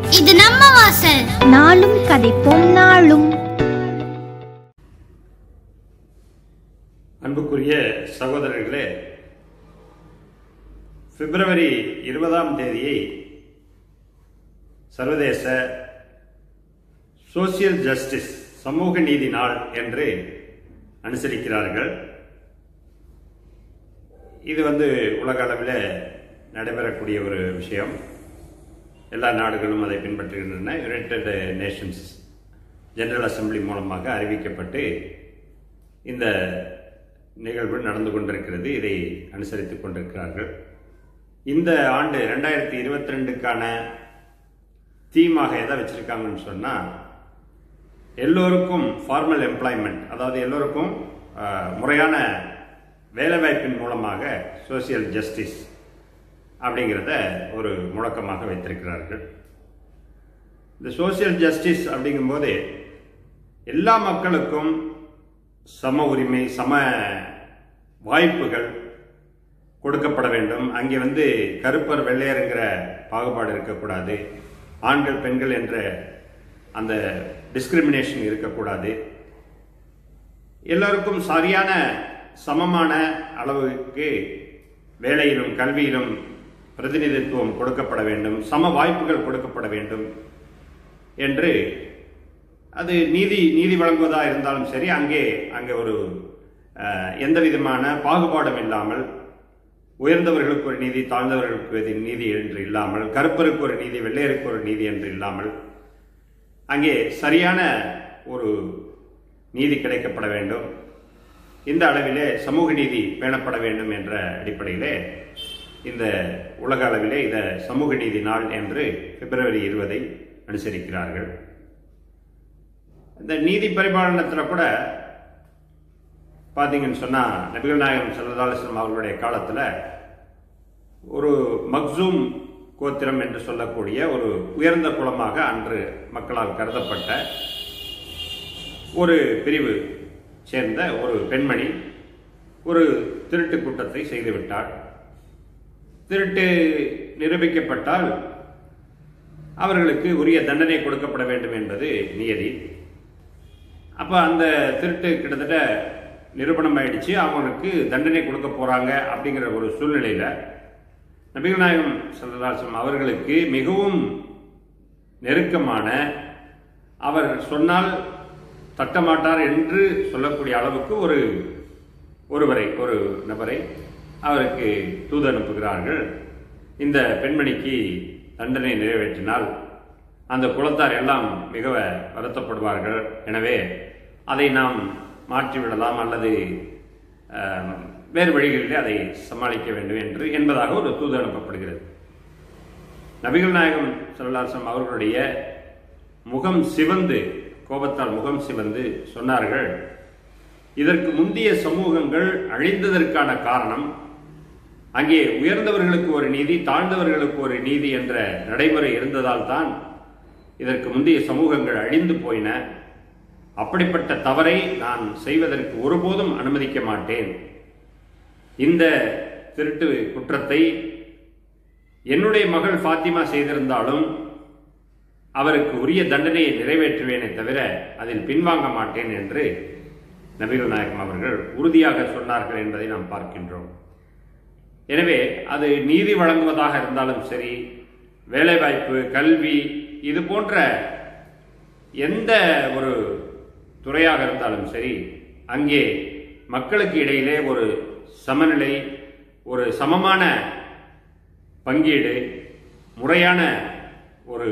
இது நம்ம வாசல் நாளும் கதைப்போம் நாளும் அன்புக்குரிய சகோதரர்களே பிப்ரவரி இருபதாம் தேதியை சர்வதேச சோசியல் ஜஸ்டிஸ் சமூக நீதி நாள் என்று அனுசரிக்கிறார்கள் இது வந்து உலக அளவில் நடைபெறக்கூடிய ஒரு விஷயம் எல்லா நாடுகளும் அதை பின்பற்றுகின்றன யுனைடெட் நேஷன்ஸ் ஜெனரல் அசெம்பிளி மூலமாக அறிவிக்கப்பட்டு இந்த நிகழ்வு நடந்து கொண்டிருக்கிறது இதை அனுசரித்துக் கொண்டிருக்கிறார்கள் இந்த ஆண்டு ரெண்டாயிரத்தி இருபத்தி ரெண்டுக்கான தீமாக எதை வச்சிருக்காங்கன்னு சொன்னால் எல்லோருக்கும் ஃபார்மல் எம்ப்ளாய்மெண்ட் அதாவது எல்லோருக்கும் ஆஹ், முறையான வேலைவாய்ப்பின் மூலமாக சோசியல் ஜஸ்டிஸ் அப்படிங்கிறத ஒரு முழக்கமாக வைத்திருக்கிறார்கள் இந்த சோசியல் ஜஸ்டிஸ் அப்படிங்கும்போது எல்லா மக்களுக்கும் சம உரிமை சம வாய்ப்புகள் கொடுக்கப்பட வேண்டும் அங்கே வந்து கருப்பர் வெள்ளையருங்கிற பாகுபாடு இருக்கக்கூடாது ஆண்கள் பெண்கள் என்ற அந்த டிஸ்கிரிமினேஷன் இருக்கக்கூடாது எல்லோருக்கும் சரியான சமமான அளவுக்கு வேலையிலும் கல்வியிலும் பிரதிநிதித்துவம் கொடுக்கப்பட வேண்டும் சம வாய்ப்புகள் கொடுக்கப்பட வேண்டும் என்று அது நீதி நீதி வழங்குவதா இருந்தாலும் சரி அங்கே அங்கே ஒரு அஹ், எந்த விதமான பாகுபாடும் இல்லாமல் உயர்ந்தவர்களுக்கு ஒரு நீதி தாழ்ந்தவர்களுக்கு ஒரு நீதி என்று இல்லாமல் கருப்பருக்கு ஒரு நீதி வெள்ளையருக்கு ஒரு நீதி என்று இல்லாமல் அங்கே சரியான ஒரு நீதி கிடைக்கப்பட வேண்டும் இந்த அளவிலே சமூக நீதி பேணப்பட வேண்டும் என்ற அடிப்படையிலே இந்த உலக அளவிலே இந்த சமூக நீதி நாள் என்று பிப்ரவரி இருபதை அனுசரிக்கிறார்கள் இந்த நீதி பரிபாலனத்தில் கூட பார்த்தீங்கன்னு சொன்னால் நபிகள் நாயகம் சல்லதாலிஸ்லம் அவர்களுடைய காலத்தில் ஒரு மக்சூம் கோத்திரம் என்று சொல்லக்கூடிய ஒரு உயர்ந்த குலமாக அன்று மக்களால் கருதப்பட்ட ஒரு பிரிவு சேர்ந்த ஒரு பெண்மணி ஒரு திருட்டு குற்றத்தை செய்துவிட்டார் திருட்டு நிரூபிக்கப்பட்டால் அவர்களுக்கு உரிய தண்டனை கொடுக்கப்பட வேண்டும் என்பது நியதி அப்போ அந்த திருட்டு கிட்டத்தட்ட நிரூபணம் ஆயிடுச்சு அவங்களுக்கு தண்டனை கொடுக்க போறாங்க அப்படிங்கிற ஒரு சூழ்நிலையில நபிகள் நாயகம் சல்லதாசம் அவர்களுக்கு மிகவும் நெருக்கமான அவர் சொன்னால் தட்டமாட்டார் என்று சொல்லக்கூடிய அளவுக்கு ஒரு ஒருவரை ஒரு நபரை அவருக்கு தூது அனுப்புகிறார்கள் இந்த பெண்மணிக்கு தண்டனை நிறைவேற்றினால் அந்த குலத்தார் எல்லாம் மிக வருத்தப்படுவார்கள் எனவே அதை நாம் மாற்றிவிடலாம் அல்லது அஹ், வேறு வழிகளிலே அதை சமாளிக்க வேண்டும் என்று என்பதாக ஒரு தூது அனுப்பப்படுகிறது நபிகள் நாயகம் சல்லாசம் அவர்களுடைய முகம் சிவந்து கோபத்தால் முகம் சிவந்து சொன்னார்கள் இதற்கு முந்தைய சமூகங்கள் அழிந்ததற்கான காரணம் அங்கே உயர்ந்தவர்களுக்கு ஒரு நீதி தாழ்ந்தவர்களுக்கு ஒரு நீதி என்ற நடைமுறை இருந்ததால் தான் இதற்கு முந்தைய சமூகங்கள் அழிந்து போயின அப்படிப்பட்ட தவறை நான் செய்வதற்கு ஒருபோதும் அனுமதிக்க மாட்டேன் இந்த திருட்டு குற்றத்தை என்னுடைய மகள் ஃபாத்திமா செய்திருந்தாலும் அவருக்கு உரிய தண்டனையை நிறைவேற்றுவேனே தவிர அதில் பின்வாங்க மாட்டேன் என்று நபிகள் நாயகம் அவர்கள் உறுதியாக சொன்னார்கள் என்பதை நாம் பார்க்கின்றோம் எனவே அது நீதி வழங்குவதாக இருந்தாலும் சரி வேலைவாய்ப்பு கல்வி இது போன்ற எந்த ஒரு துறையாக இருந்தாலும் சரி அங்கே மக்களுக்கு இடையிலே ஒரு சமநிலை ஒரு சமமான பங்கீடு முறையான ஒரு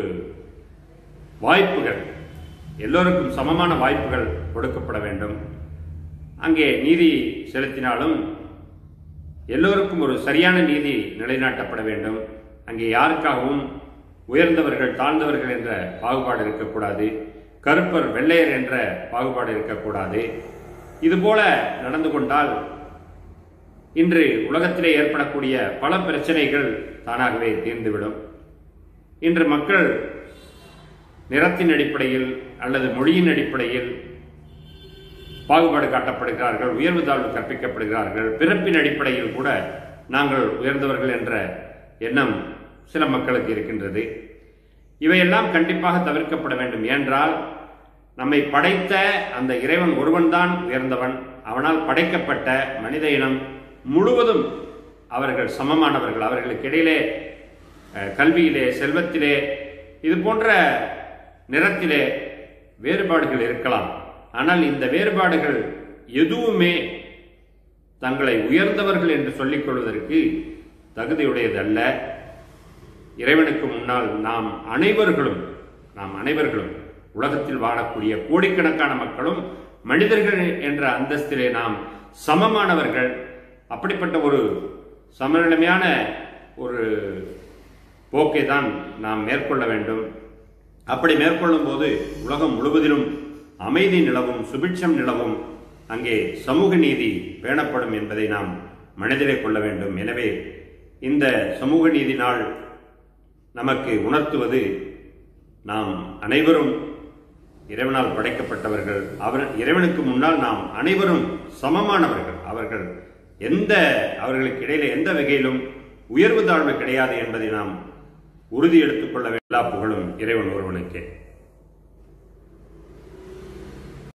வாய்ப்புகள் எல்லோருக்கும் சமமான வாய்ப்புகள் கொடுக்கப்பட வேண்டும் அங்கே நீதி செலுத்தினாலும் எல்லோருக்கும் ஒரு சரியான நீதி நிலைநாட்டப்பட வேண்டும் அங்கே யாருக்காகவும் உயர்ந்தவர்கள் தாழ்ந்தவர்கள் என்ற பாகுபாடு இருக்கக்கூடாது கருப்பர் வெள்ளையர் என்ற பாகுபாடு இருக்கக்கூடாது இதுபோல நடந்து கொண்டால் இன்று உலகத்திலே ஏற்படக்கூடிய பல பிரச்சனைகள் தானாகவே தீர்ந்துவிடும் இன்று மக்கள் நிறத்தின் அடிப்படையில் அல்லது மொழியின் அடிப்படையில் பாகுபாடு காட்டப்படுகிறார்கள் உயர்வு தாழ்வு கற்பிக்கப்படுகிறார்கள் பிறப்பின் அடிப்படையில் கூட நாங்கள் உயர்ந்தவர்கள் என்ற எண்ணம் சில மக்களுக்கு இருக்கின்றது இவையெல்லாம் கண்டிப்பாக தவிர்க்கப்பட வேண்டும் என்றால் நம்மை படைத்த அந்த இறைவன் ஒருவன்தான் உயர்ந்தவன் அவனால் படைக்கப்பட்ட மனித இனம் முழுவதும் அவர்கள் சமமானவர்கள் அவர்களுக்கு இடையிலே அஹ், கல்வியிலே செல்வத்திலே இது போன்ற நிறத்திலே வேறுபாடுகள் இருக்கலாம் ஆனால் இந்த வேறுபாடுகள் எதுவுமே தங்களை உயர்ந்தவர்கள் என்று சொல்லிக் கொள்வதற்கு தகுதியுடையதல்ல இறைவனுக்கு முன்னால் நாம் அனைவர்களும் நாம் அனைவர்களும் உலகத்தில் வாழக்கூடிய கோடிக்கணக்கான மக்களும் மனிதர்கள் என்ற அந்தஸ்திலே நாம் சமமானவர்கள் அப்படிப்பட்ட ஒரு சமநிலைமையான ஒரு போக்கை தான் நாம் மேற்கொள்ள வேண்டும் அப்படி மேற்கொள்ளும் போது உலகம் முழுவதிலும் அமைதி நிலவும் சுபிட்சம் நிலவும் அங்கே சமூக நீதி பேணப்படும் என்பதை நாம் மனதிலே கொள்ள வேண்டும் எனவே இந்த சமூக நீதி நாள் நமக்கு உணர்த்துவது நாம் அனைவரும் இறைவனால் படைக்கப்பட்டவர்கள் அவர் இறைவனுக்கு முன்னால் நாம் அனைவரும் சமமானவர்கள் அவர்கள் எந்த அவர்களுக்கு இடையில எந்த வகையிலும் உயர்வு தாழ்வு கிடையாது என்பதை நாம் உறுதி எடுத்துக்கொள்ள எல்லா புகழும் இறைவன் ஒருவனுக்கே